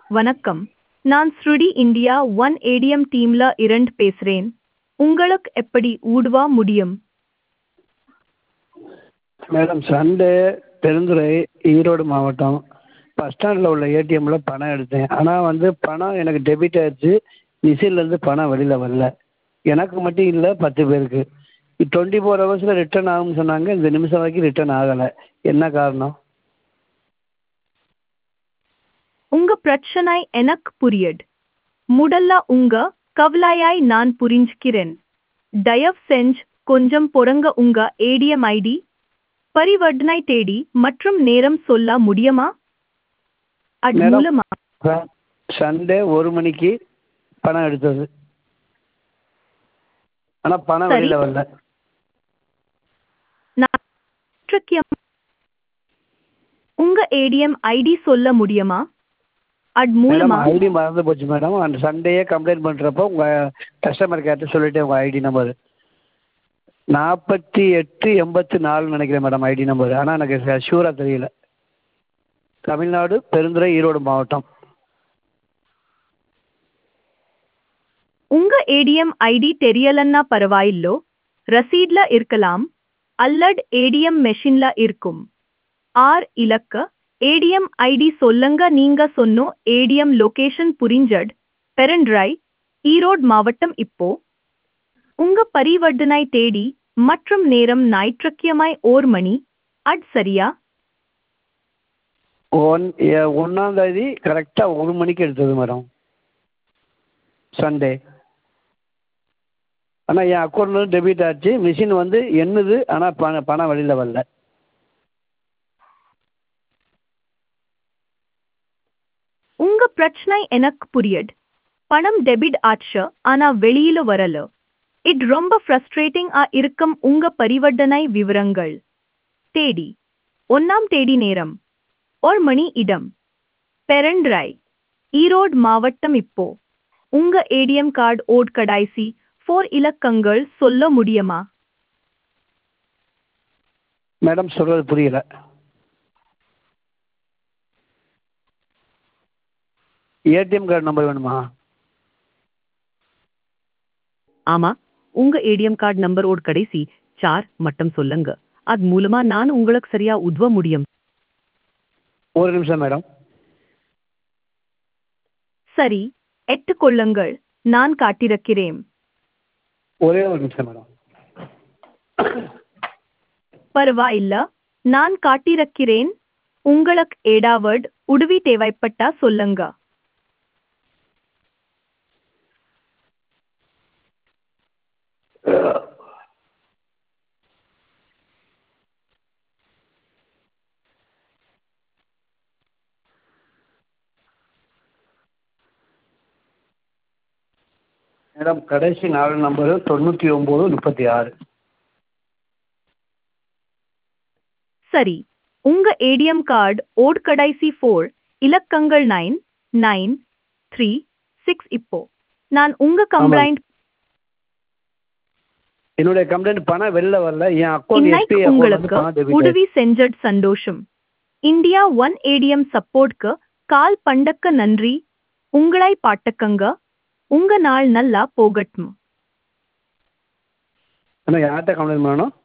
வணக்கம் நான் ஸ்ருடி இந்தியா ஒன் ஏடிஎம் டீம்ல இரண்டு பேசுறேன் உங்களுக்கு எப்படி உதவ முடியும் மேடம் சண்டே பெருந்துறை ஈரோடு மாவட்டம் பஸ் ஸ்டாண்டில் உள்ள ஏடிஎம்மில் பணம் எடுத்தேன் ஆனால் வந்து பணம் எனக்கு டெபிட் ஆயிடுச்சு மிஷின்லேருந்து பணம் வெளியில் வரல எனக்கு மட்டும் இல்லை பத்து பேருக்கு டுவெண்ட்டி ஃபோர் ஹவர்ஸில் ரிட்டர்ன் ஆகும்னு சொன்னாங்க இந்த நிமிஷம் வரைக்கும் ரிட்டர்ன் ஆகலை என்ன காரணம் உங்க பிரச்சனை எனக்கு புரியுது முதல்ல உங்க கவலையாய் நான் புரிஞ்சுக்கிறேன் தயவு செஞ்சு கொஞ்சம் பொறுங்க உங்க ஏடிஎம் ஐடி பரிவர்த்தனை தேதி மற்றும் நேரம் சொல்ல முடியுமா அது மேடம். மூலமா சண்டே ஒரு மணிக்கு பணம் எடுத்தது ஆனால் பணம் சரி. வெளியில் வரல நான் முக்கியம். உங்க ஏடிஎம் ஐடி சொல்ல முடியுமா அது மேடம் மூலமா ஐடி மறந்து போச்சு மேடம் அந்த சண்டேயே கம்ப்ளைண்ட் பண்ணுறப்போ உங்கள் கஸ்டமர் கேர்ட்ட சொல்லிட்டேன் உங்கள் ஐடி நம்பர் நாற்பத்தி எட்டு எண்பத்தி நாலுன்னு நினைக்கிறேன் மேடம் ஐடி நம்பர் ஆனால் எனக்கு ஷூராக தெரியல தமிழ்நாடு பெருந்துறை ஈரோடு மாவட்டம் உங்க ஏடிஎம் ஐடி தெரியலன்னா பரவாயில்லோ ரசீட்ல இருக்கலாம் அல்லது ஏடிஎம் மெஷின்ல இருக்கும் ஆர் இலக்க ஏடிஎம் ஐடி சொல்லுங்க நீங்க சொன்னோ ஏடிஎம் லொகேஷன் புரிஞ்சட் பெரண்ட்ரை ஈரோடு மாவட்டம் இப்போ உங்க பரிவர்த்தனை தேடி மற்றும் நேரம் ஞாயிற்றுக்கிழமை ஓர் மணி அட் சரியா ஒன் ஒன்றாம் தேதி கரெக்டாக ஒரு மணிக்கு எடுத்தது மேடம் சண்டே ஆனால் என் அக்கௌண்ட்லேருந்து டெபிட் ஆச்சு மிஷின் வந்து எண்ணுது ஆனால் பணம் பணம் வெளியில் வரல உங்க பிரச்சனை எனக்கு புரியுது பணம் டெபிட் ஆச்சு ஆனா வெளியில வரல இது ரொம்ப ஃப்ரஸ்ட்ரேட்டிங் ஆ இருக்கும் உங்க பரிவர்த்தனை விவரங்கள் தேதி ஒன்னாம் தேதி நேரம் ஒரு மணி இடம் பெரண்ட்ராய் ஈரோடு மாவட்டம் இப்போ உங்க ஏடிஎம் கார்டு ஓட் கடைசி ஃபோர் இலக்கங்கள் சொல்ல முடியுமா மேடம் சொல்கிறது புரியல ஏடிஎம் கார்டு நம்பர் வேணுமா ஆமா உங்க ஏடிஎம் கார்டு நம்பர் ஓட் கடைசி சார் மட்டும் சொல்லுங்க அது மூலமா நான் உங்களுக்கு சரியா உதவ முடியும் ஒரு நிமிஷம் மேடம் சரி எட்டு கொள்ளுங்கள் நான் காட்டிருக்கிறேன் ஒரே ஒரு நிமிஷம் மேடம் பரவாயில்ல நான் காட்டிருக்கிறேன் உங்களுக்கு ஏடாவட் உதவி தேவைப்பட்டா சொல்லுங்க மேடம் கடைசி நாலு நம்பரு தொண்ணூற்றி ஒம்பது முப்பத்தி ஆறு சரி உங்க ஏடிஎம் கார்டு ஓட் கடைசி ஃபோர் இலக்கங்கள் நைன் நைன் த்ரீ சிக்ஸ் இப்போ நான் உங்க கம்ப்ளைண்ட் என்னுடைய கம்ப்ளைண்ட் பணம் வெளில வரல என் அக்கௌண்ட் இன்னைக்கு எஸ்பிஐ அக்கௌண்ட் வந்து உங்களுக்கு பணம் டெபிட் உதவி செஞ்சட் சந்தோஷம் இந்தியா ஒன் ஏடிஎம் சப்போர்ட்க்கு கால் பண்டக்க நன்றி உங்களை பாட்டக்கங்க உங்க நாள் நல்லா போகட்டும் ஆனால் யார்கிட்ட கம்ப்ளைண்ட் பண்ணணும்